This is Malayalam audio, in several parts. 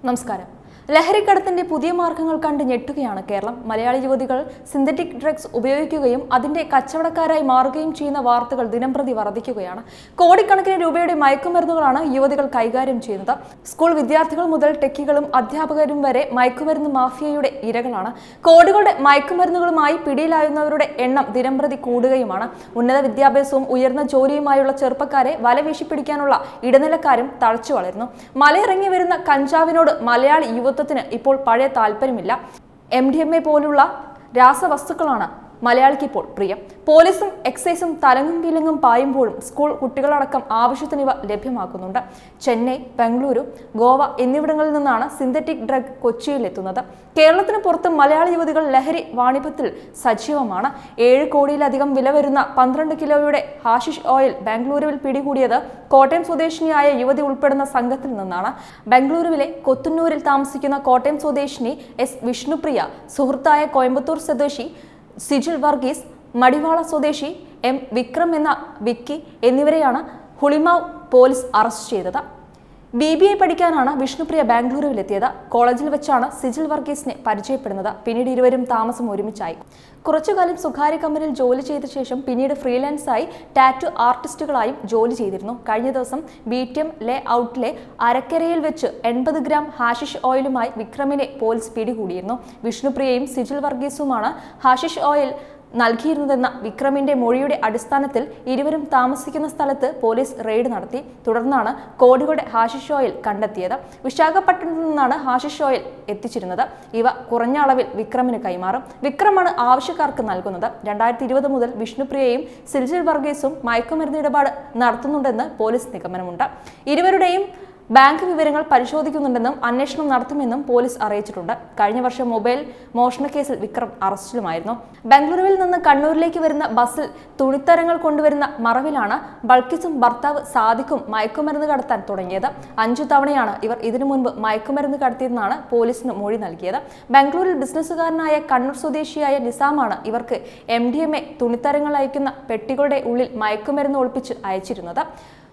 നമസ്കാരം ലഹരിക്കടത്തിന്റെ പുതിയ മാർഗങ്ങൾ കണ്ട് ഞെട്ടുകയാണ് കേരളം മലയാളി യുവതികൾ സിന്തറ്റിക് ഡ്രഗ്സ് ഉപയോഗിക്കുകയും അതിന്റെ കച്ചവടക്കാരായി മാറുകയും ചെയ്യുന്ന വാർത്തകൾ ദിനംപ്രതി വർദ്ധിക്കുകയാണ് കോടിക്കണക്കിന് രൂപയുടെ മയക്കുമരുന്നുകളാണ് യുവതികൾ കൈകാര്യം ചെയ്യുന്നത് സ്കൂൾ വിദ്യാർത്ഥികൾ മുതൽ ടെക്കികളും അധ്യാപകരും വരെ മയക്കുമരുന്ന് മാഫിയയുടെ ഇരകളാണ് കോടികളുടെ മയക്കുമരുന്നുകളുമായി പിടിയിലായുന്നവരുടെ എണ്ണം ദിനംപ്രതി കൂടുകയുമാണ് ഉന്നത വിദ്യാഭ്യാസവും ഉയർന്ന ജോലിയുമായുള്ള ചെറുപ്പക്കാരെ വലവീശി പിടിക്കാനുള്ള ഇടനിലക്കാരും തഴച്ചു വളരുന്നു മലയിറങ്ങി വരുന്ന കഞ്ചാവിനോട് മലയാളി യുവത്വത്തിന് ഇപ്പോൾ പഴയ താല്പര്യമില്ല എം ഡി എം എ പോലുള്ള രാസവസ്തുക്കളാണ് മലയാളിക്ക് ഇപ്പോൾ പ്രിയം പോലീസും എക്സൈസും തലങ്ങും വിലങ്ങും പായുമ്പോഴും സ്കൂൾ കുട്ടികളടക്കം ആവശ്യത്തിന് ഇവ ലഭ്യമാക്കുന്നുണ്ട് ചെന്നൈ ബംഗളൂരു ഗോവ എന്നിവിടങ്ങളിൽ നിന്നാണ് സിന്തറ്റിക് ഡ്രഗ് കൊച്ചിയിൽ എത്തുന്നത് കേരളത്തിന് പുറത്ത് മലയാളി യുവതികൾ ലഹരി വാണിഭത്തിൽ സജീവമാണ് ഏഴ് കോടിയിലധികം വില വരുന്ന പന്ത്രണ്ട് കിലോയുടെ ഹാഷിഷ് ഓയിൽ ബാംഗ്ലൂരുവിൽ പിടികൂടിയത് കോട്ടയം സ്വദേശിനിയായ യുവതി ഉൾപ്പെടുന്ന സംഘത്തിൽ നിന്നാണ് ബംഗളൂരുവിലെ കൊത്തുന്നൂരിൽ താമസിക്കുന്ന കോട്ടയം സ്വദേശിനി എസ് വിഷ്ണുപ്രിയ സുഹൃത്തായ കോയമ്പത്തൂർ സ്വദേശി സിജിൽ വർഗീസ് മടിവാള സ്വദേശി എം വിക്രം എന്ന വിക്കി എന്നിവരെയാണ് ഹുളിമാവ് പോലീസ് അറസ്റ്റ് ചെയ്തത് ബി ബി ഐ പഠിക്കാനാണ് വിഷ്ണുപ്രിയ ബാംഗ്ലൂരുവിലെത്തിയത് കോളേജിൽ വെച്ചാണ് സിജിൽ വർഗീസിനെ പരിചയപ്പെടുന്നത് പിന്നീട് ഇരുവരും താമസം ഒരുമിച്ചായി കുറച്ചുകാലം സ്വകാര്യ കമ്പനിയിൽ ജോലി ചെയ്ത ശേഷം പിന്നീട് ഫ്രീലാൻസായി ടാറ്റു ആർട്ടിസ്റ്റുകളായും ജോലി ചെയ്തിരുന്നു കഴിഞ്ഞ ദിവസം ബി ടി എം ലേ ഔട്ടിലെ അരക്കരയിൽ വെച്ച് എൺപത് ഗ്രാം ഹാഷിഷ് ഓയിലുമായി വിക്രമിനെ പോലീസ് പിടികൂടിയിരുന്നു വിഷ്ണുപ്രിയയും സിജിൽ വർഗീസുമാണ് ഹാഷിഷ് ഓയിൽ നൽകിയിരുന്നതെന്ന വിക്രമിന്റെ മൊഴിയുടെ അടിസ്ഥാനത്തിൽ ഇരുവരും താമസിക്കുന്ന സ്ഥലത്ത് പോലീസ് റെയ്ഡ് നടത്തി തുടർന്നാണ് കോടികളുടെ ഹാഷിഷ് ഓയിൽ കണ്ടെത്തിയത് വിശാഖപട്ടണത്തിൽ നിന്നാണ് ഹാഷിഷ് ഓയിൽ എത്തിച്ചിരുന്നത് ഇവ കുറഞ്ഞ അളവിൽ വിക്രമിന് കൈമാറും വിക്രമാണ് ആവശ്യക്കാർക്ക് നൽകുന്നത് രണ്ടായിരത്തി ഇരുപത് മുതൽ വിഷ്ണുപ്രിയയും സിൽജിൽ വർഗീസും മയക്കുമരുന്ന് ഇടപാട് നടത്തുന്നുണ്ടെന്ന് പോലീസ് നിഗമനമുണ്ട് ഇരുവരുടെയും ബാങ്ക് വിവരങ്ങൾ പരിശോധിക്കുന്നുണ്ടെന്നും അന്വേഷണം നടത്തുമെന്നും പോലീസ് അറിയിച്ചിട്ടുണ്ട് കഴിഞ്ഞ വർഷം മൊബൈൽ മോഷണക്കേസിൽ വിക്രം അറസ്റ്റിലുമായിരുന്നു ബംഗളൂരുവിൽ നിന്ന് കണ്ണൂരിലേക്ക് വരുന്ന ബസ്സിൽ തുണിത്തരങ്ങൾ കൊണ്ടുവരുന്ന മറവിലാണ് ബൾക്കിസും ഭർത്താവ് സാദിഖും മയക്കുമരുന്ന് കടത്താൻ തുടങ്ങിയത് അഞ്ചു തവണയാണ് ഇവർ ഇതിനു മുൻപ് മയക്കുമരുന്ന് കടത്തിയെന്നാണ് പോലീസിന് മൊഴി നൽകിയത് ബാംഗ്ലൂരിൽ ബിസിനസ്സുകാരനായ കണ്ണൂർ സ്വദേശിയായ നിസാമാണ് ഇവർക്ക് എം ഡി എം എ തുണിത്തരങ്ങൾ അയക്കുന്ന പെട്ടികളുടെ ഉള്ളിൽ മയക്കുമരുന്ന് ഒളിപ്പിച്ച് അയച്ചിരുന്നത്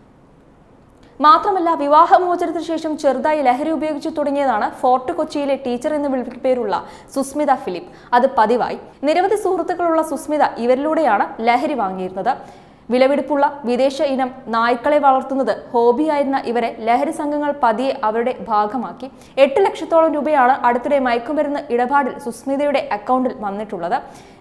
മാത്രമല്ല വിവാഹമോചനത്തിന് ശേഷം ചെറുതായി ലഹരി ഉപയോഗിച്ചു തുടങ്ങിയതാണ് ഫോർട്ട് കൊച്ചിയിലെ ടീച്ചർ എന്ന് വിളിപ്പേരുള്ള സുസ്മിത ഫിലിപ്പ് അത് പതിവായി നിരവധി സുഹൃത്തുക്കളുള്ള സുസ്മിത ഇവരിലൂടെയാണ് ലഹരി വാങ്ങിയിരുന്നത് വിലപിടിപ്പുള്ള വിദേശ ഇനം നായ്ക്കളെ വളർത്തുന്നത് ഹോബിയായിരുന്ന ഇവരെ ലഹരി സംഘങ്ങൾ പതിയെ അവരുടെ ഭാഗമാക്കി എട്ട് ലക്ഷത്തോളം രൂപയാണ് അടുത്തിടെ മയക്കുമരുന്ന് ഇടപാടിൽ സുസ്മിതയുടെ അക്കൗണ്ടിൽ വന്നിട്ടുള്ളത്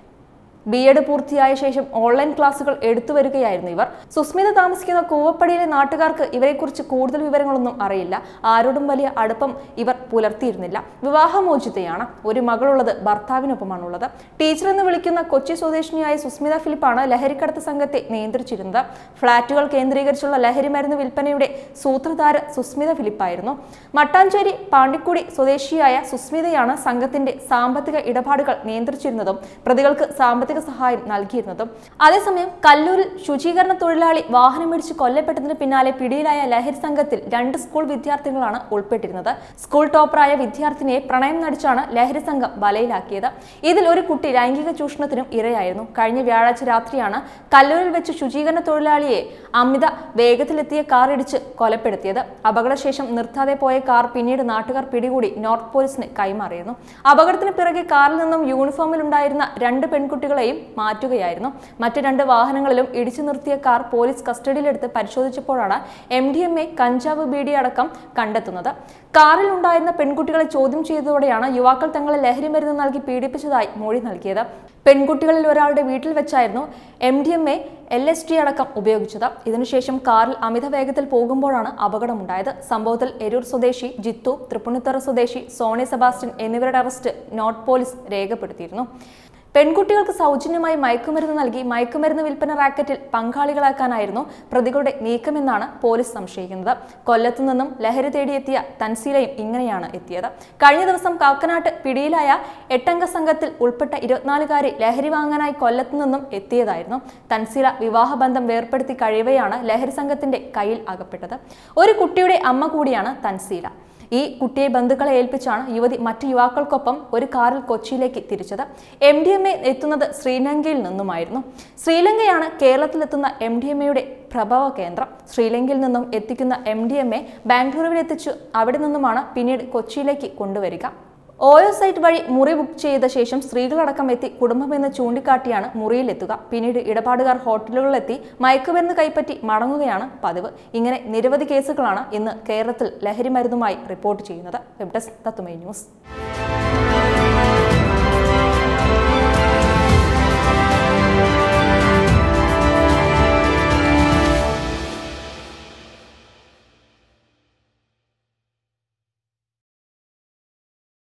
ബി എഡ് പൂർത്തിയായ ശേഷം ഓൺലൈൻ ക്ലാസുകൾ എടുത്തു വരികയായിരുന്നു ഇവർ സുസ്മിത താമസിക്കുന്ന കൂവപ്പടിയിലെ നാട്ടുകാർക്ക് ഇവരെക്കുറിച്ച് കൂടുതൽ വിവരങ്ങളൊന്നും അറിയില്ല ആരോടും വലിയ അടുപ്പം ഇവർ പുലർത്തിയിരുന്നില്ല വിവാഹമോചിതയാണ് ഒരു മകളുള്ളത് ഭർത്താവിനൊപ്പമാണുള്ളത് ടീച്ചർ എന്ന് വിളിക്കുന്ന കൊച്ചി സ്വദേശിനിയായ സുസ്മിത ഫിലിപ്പാണ് ലഹരിക്കടത്ത് സംഘത്തെ നിയന്ത്രിച്ചിരുന്നത് ഫ്ളാറ്റുകൾ കേന്ദ്രീകരിച്ചുള്ള ലഹരി മരുന്ന് വിൽപ്പനയുടെ സൂത്രധാര സുസ്മിത ഫിലിപ്പായിരുന്നു മട്ടാഞ്ചേരി പാണ്ടിക്കുടി സ്വദേശിയായ സുസ്മിതയാണ് സംഘത്തിന്റെ സാമ്പത്തിക ഇടപാടുകൾ നിയന്ത്രിച്ചിരുന്നതും പ്രതികൾക്ക് സാമ്പത്തിക സഹായം നൽകിയിരുന്നതും അതേസമയം കല്ലൂരിൽ ശുചീകരണ തൊഴിലാളി വാഹനമിടിച്ച് കൊല്ലപ്പെട്ടതിന് പിന്നാലെ പിടിയിലായ ലഹരി സംഘത്തിൽ രണ്ട് സ്കൂൾ വിദ്യാർത്ഥികളാണ് ഉൾപ്പെട്ടിരുന്നത് സ്കൂൾ ടോപ്പറായ വിദ്യാർത്ഥിനിയെ പ്രണയം നടിച്ചാണ് ലഹരി സംഘം വലയിലാക്കിയത് ഇതിൽ ഒരു കുട്ടി ലൈംഗിക ചൂഷണത്തിനും ഇരയായിരുന്നു കഴിഞ്ഞ വ്യാഴാഴ്ച രാത്രിയാണ് കല്ലൂരിൽ വെച്ച് ശുചീകരണ തൊഴിലാളിയെ അമിത വേഗത്തിലെത്തിയ കാർ ഇടിച്ച് കൊലപ്പെടുത്തിയത് അപകടശേഷം നിർത്താതെ പോയ കാർ പിന്നീട് നാട്ടുകാർ പിടികൂടി നോർത്ത് പോലീസിന് കൈമാറിയിരുന്നു അപകടത്തിന് പിറകെ കാറിൽ നിന്നും യൂണിഫോമിലുണ്ടായിരുന്ന രണ്ട് പെൺകുട്ടികളെയും മാറ്റുകയായിരുന്നു മറ്റ് രണ്ട് വാഹനങ്ങളിലും ഇടിച്ചു നിർത്തിയ കാർ പോലീസ് കസ്റ്റഡിയിലെടുത്ത് പരിശോധിച്ചപ്പോഴാണ് എം ഡി എം എ കഞ്ചാവ് ബീഡി അടക്കം കണ്ടെത്തുന്നത് കാറിൽ ഉണ്ടായിരുന്ന പെൺകുട്ടികളെ ചോദ്യം ചെയ്തതോടെയാണ് യുവാക്കൾ തങ്ങളെ ലഹരി മരുന്ന് നൽകി പീഡിപ്പിച്ചതായി മൊഴി നൽകിയത് പെൺകുട്ടികളിൽ ഒരാളുടെ വീട്ടിൽ വെച്ചായിരുന്നു M D M A L S T അടക്കം ഉപയോഗിച്ചത് ഇതിനുശേഷം കാറിൽ അമിത വേഗത്തിൽ പോകുമ്പോഴാണ് അപകടമുണ്ടായത് സംഭവത്തിൽ എരൂർ സ്വദേശി ജിത്തു തൃപ്പുണിത്തറ സ്വദേശി സോണി സെബാസ്റ്റ്യൻ എന്നിവരുടെ അറസ്റ്റ് നോർത്ത് പോലീസ് രേഖപ്പെടുത്തിയിരുന്നു പെൺകുട്ടികൾക്ക് സൗജന്യമായി മയക്കുമരുന്ന് നൽകി മയക്കുമരുന്ന് വിൽപ്പന റാക്കറ്റിൽ പങ്കാളികളാക്കാനായിരുന്നു പ്രതികളുടെ നീക്കമെന്നാണ് പോലീസ് സംശയിക്കുന്നത് കൊല്ലത്തു നിന്നും ലഹരി തേടിയെത്തിയ തൻസീലയും ഇങ്ങനെയാണ് എത്തിയത് കഴിഞ്ഞ ദിവസം കാക്കനാട്ട് പിടിയിലായ എട്ടംഗ സംഘത്തിൽ ഉൾപ്പെട്ട ഇരുപത്തിനാലുകാരെ ലഹരി വാങ്ങാനായി കൊല്ലത്തു നിന്നും എത്തിയതായിരുന്നു തൻസീല വിവാഹബന്ധം വേർപ്പെടുത്തി കഴിയവെയാണ് ലഹരി സംഘത്തിന്റെ കയ്യിൽ അകപ്പെട്ടത് ഒരു കുട്ടിയുടെ അമ്മ കൂടിയാണ് തൻസീല ഈ കുട്ടിയെ ബന്ധുക്കളെ ഏൽപ്പിച്ചാണ് യുവതി മറ്റ് യുവാക്കൾക്കൊപ്പം ഒരു കാറിൽ കൊച്ചിയിലേക്ക് തിരിച്ചത് എം ഡി എം എ എത്തുന്നത് ശ്രീലങ്കയിൽ നിന്നുമായിരുന്നു ശ്രീലങ്കയാണ് കേരളത്തിലെത്തുന്ന എം ഡി എം എയുടെ പ്രഭവ കേന്ദ്രം ശ്രീലങ്കയിൽ നിന്നും എത്തിക്കുന്ന എം ഡി എം എ ബാംഗ്ലൂരുവിൽ എത്തിച്ചു അവിടെ നിന്നുമാണ് പിന്നീട് കൊച്ചിയിലേക്ക് കൊണ്ടുവരിക ഓയോ സൈറ്റ് വഴി മുറി ബുക്ക് ചെയ്ത ശേഷം സ്ത്രീകളടക്കം എത്തി കുടുംബമെന്ന് ചൂണ്ടിക്കാട്ടിയാണ് മുറിയിലെത്തുക പിന്നീട് ഇടപാടുകാർ ഹോട്ടലുകളിലെത്തി മയക്കുമരുന്ന് കൈപ്പറ്റി മടങ്ങുകയാണ് പതിവ് ഇങ്ങനെ നിരവധി കേസുകളാണ് ഇന്ന് കേരളത്തിൽ ലഹരി മരുന്നുമായി റിപ്പോർട്ട് ചെയ്യുന്നത് വെബ് ഡെസ്ക് തത്തുമൈ ന്യൂസ്